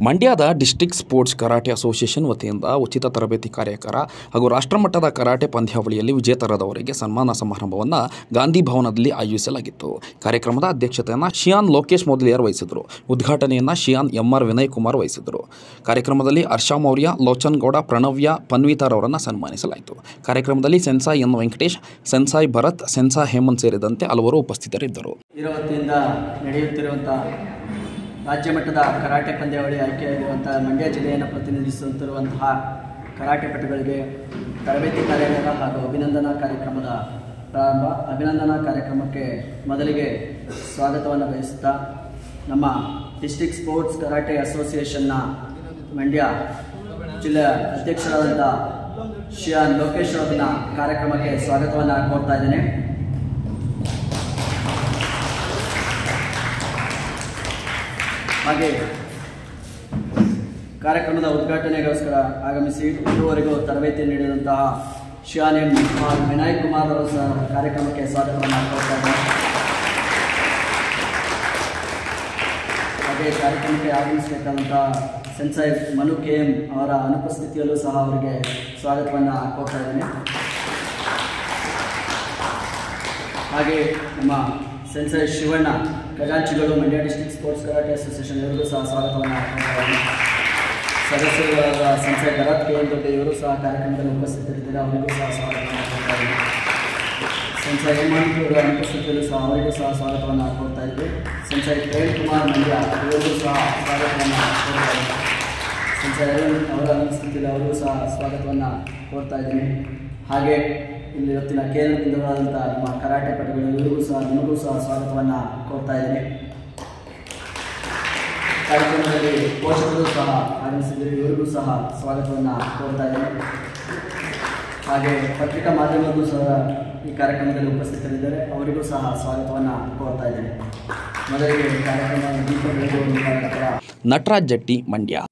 ಮಂಡ್ಯದ district sports karate association ವತಿಯಿಂದ ಉಚಿತ ತರಬೇತಿ ಕಾರ್ಯಾಗಾರ ಹಾಗೂ ರಾಷ್ಟ್ರಮಟ್ಟದ ಕರಾಟೆ ಪಂದ್ಯಾವಳಿಯಲ್ಲಿ ವಿಜೇತರಾದವರಿಗೆ ಸನ್ಮಾನ ಸಮಾರಂಭವನ್ನು ಗಾಂಧಿ ಭವನದಲ್ಲಿ ಆಯೋಜಿಸಲಾಗಿತ್ತು ಕಾರ್ಯಕ್ರಮದ ಅಧ್ಯಕ್ಷತೆಯನ್ನು ಶಿಯಾನ್ ಲೋಕೇಶ್ ಮೊದಲಿಯರ್ ವಹಿಸಿದರು ಉದ್ಘಾಟನೆಯನ್ನು shihan M R Vinay Kumar ವಹಿಸಿದರು ಕಾರ್ಯಕ್ರಮದಲ್ಲಿ ಹರ್ಷ ಮೌರ್ಯ ಲೋಚನ್ ಗೌಡ ಪ್ರಣವ್ಯ ಪನ್ವಿತಾರ್ ಅವರನ್ನು ಸನ್ಮಾನಿಸಲಾಯಿತು ಕಾರ್ಯಕ್ರಮದಲ್ಲಿ sensei N Venkatesh sensei Bharat sensei Hemanth ಸೇರಿದಂತೆ ಹಲವರು ಉಪಸ್ಥಿತರಿದ್ದರು ಇದರ ವತಿಯಿಂದ ನಡೆಯುತ್ತಿರುವಂಥ ರಾಜ್ಯ ಮಟ್ಟದ ಕರಾಟೆ ಪಂದ್ಯಾವಳಿ ಆಯ್ಕೆಯಾಗಿರುವಂಥ ಮಂಡ್ಯ ಜಿಲ್ಲೆಯನ್ನು ಪ್ರತಿನಿಧಿಸುತ್ತಿರುವಂತಹ ಕರಾಟೆ ಪಟುಗಳಿಗೆ ತರಬೇತಿ ಕಾರ್ಯಾಗಾರ ಹಾಗೂ ಅಭಿನಂದನಾ ಕಾರ್ಯಕ್ರಮದ ಪ್ರಾರಂಭ ಅಭಿನಂದನಾ ಕಾರ್ಯಕ್ರಮಕ್ಕೆ ಮೊದಲಿಗೆ ಸ್ವಾಗತವನ್ನು ಬಯಸುತ್ತಾ ನಮ್ಮ ಡಿಸ್ಟ್ರಿಕ್ಟ್ ಸ್ಪೋರ್ಟ್ಸ್ ಕರಾಟೆ ಅಸೋಸಿಯೇಷನ್ನ ಮಂಡ್ಯ ಜಿಲ್ಲೆಯ ಅಧ್ಯಕ್ಷರಾದಂಥ ಶಿಯಾನ್ ಲೋಕೇಶ್ ಅವರನ್ನ ಕಾರ್ಯಕ್ರಮಕ್ಕೆ ಸ್ವಾಗತವನ್ನು ಕೋರ್ತಾ ಇದ್ದೇನೆ ಹಾಗೆ ಕಾರ್ಯಕ್ರಮದ ಉದ್ಘಾಟನೆಗೋಸ್ಕರ ಆಗಮಿಸಿ ಇದುವರೆಗೂ ತರಬೇತಿ ನೀಡಿದಂತಹ ಶಿಯಾನ್ ಎಂ ಕುಮಾರ್ ವಿನಾಯಕ್ ಕುಮಾರ್ ಅವರು ಸಹ ಕಾರ್ಯಕ್ರಮಕ್ಕೆ ಸ್ವಾಗತವನ್ನು ಕೋರ್ತಾ ಇದ್ದಾರೆ ಹಾಗೆ ಕಾರ್ಯಕ್ರಮಕ್ಕೆ ಆಗಮಿಸಬೇಕಾದಂತಹ ಸೆನ್ಸಾಯ್ ಮನು ಕೆ ಎಂ ಅವರ ಅನುಪಸ್ಥಿತಿಯಲ್ಲೂ ಸಹ ಅವರಿಗೆ ಸ್ವಾಗತವನ್ನು ಕೋರ್ತಾ ಇದ್ದೇನೆ ಹಾಗೆ ನಮ್ಮ ಸೆನ್ಸರ್ ಶಿವಣ್ಣ ಖಜಾಂಚಿಗಳು Mandya district sports karate association ಇವರಿಗೂ ಸಹ ಸ್ವಾಗತವನ್ನು ಕೋರ್ತಾರೆ. ಸದಸ್ಯರಾದ ಸೆನ್ಸರ್ ಭರತ್ ಕೆ ಎನ್ ದೊಡ್ಡ ಇವರು ಸಹ ಕಾರ್ಯಕ್ರಮದಲ್ಲಿ ಉಪಸ್ಥಿತರಿದ್ದಾರೆ ಅವರಿಗೂ ಸಹ ಸ್ವಾಗತವನ್ನು ಕೋರ್ತಾರೆ. ಸೆನ್ಸರ್ ಹೇಮಂತ್ ಅವರ ಅನುಪಸ್ಥಿತಿಯಲ್ಲೂ ಸಹ ಅವರಿಗೂ ಸಹ ಸ್ವಾಗತವನ್ನು ಕೋರ್ತಾ ಇದ್ವಿ ಸೆನ್ಸರ್ ಪ್ರೇಮ್ ಕುಮಾರ್ ಮಂಡ್ಯ ಇವರಿಗೂ ಸಹ ಸ್ವಾಗತವನ್ನು ಕೋರ್ತಾ ಇದ್ದಾರೆ ಸೆನ್ಸರ್ ಅರುಣ್ ಅವರ ಅನುಪಸ್ಥಿತಿಯಲ್ಲಿ ಅವರಿಗೂ ಸಹ ಸ್ವಾಗತವನ್ನು ಕೋರ್ತಾ ಇದ್ದೀನಿ ಹಾಗೆ ಇಲ್ಲಿ ಇವತ್ತಿನ ಕೇಂದ್ರ ಬಿಂದುಗಳಾದಂಥ ನಮ್ಮ ಕರಾಟೆ ಪಟುಗಳು ಇವರಿಗೂ ಸಹ ನಿಮಗೂ ಸಹ ಸ್ವಾಗತವನ್ನು ಕೋರ್ತಾ ಇದ್ದೀನಿ ಕಾರ್ಯಕ್ರಮದಲ್ಲಿ ಪೋಷಕರು ಸಹ ಆಗಮಿಸಿದ್ರು ಇವರಿಗೂ ಸಹ ಸ್ವಾಗತವನ್ನು ಕೋರ್ತಾ ಇದ್ದೀನಿ ಹಾಗೆ ಪತ್ರಿಕಾ ಮಾಧ್ಯಮಕ್ಕೂ ಸಹ ಈ ಕಾರ್ಯಕ್ರಮದಲ್ಲಿ ಉಪಸ್ಥಿತರಿದ್ದಾರೆ ಅವರಿಗೂ ಸಹ ಸ್ವಾಗತವನ್ನು ಕೋರ್ತಾ ಇದ್ದೇನೆ ಮೊದಲಿಗೆ ಕಾರ್ಯಕ್ರಮ ದೀಪ ಬೆಳಗುವ ಮುಖಾಂತರ ನಟರಾಜ್ ಜಟ್ಟಿ ಮಂಡ್ಯ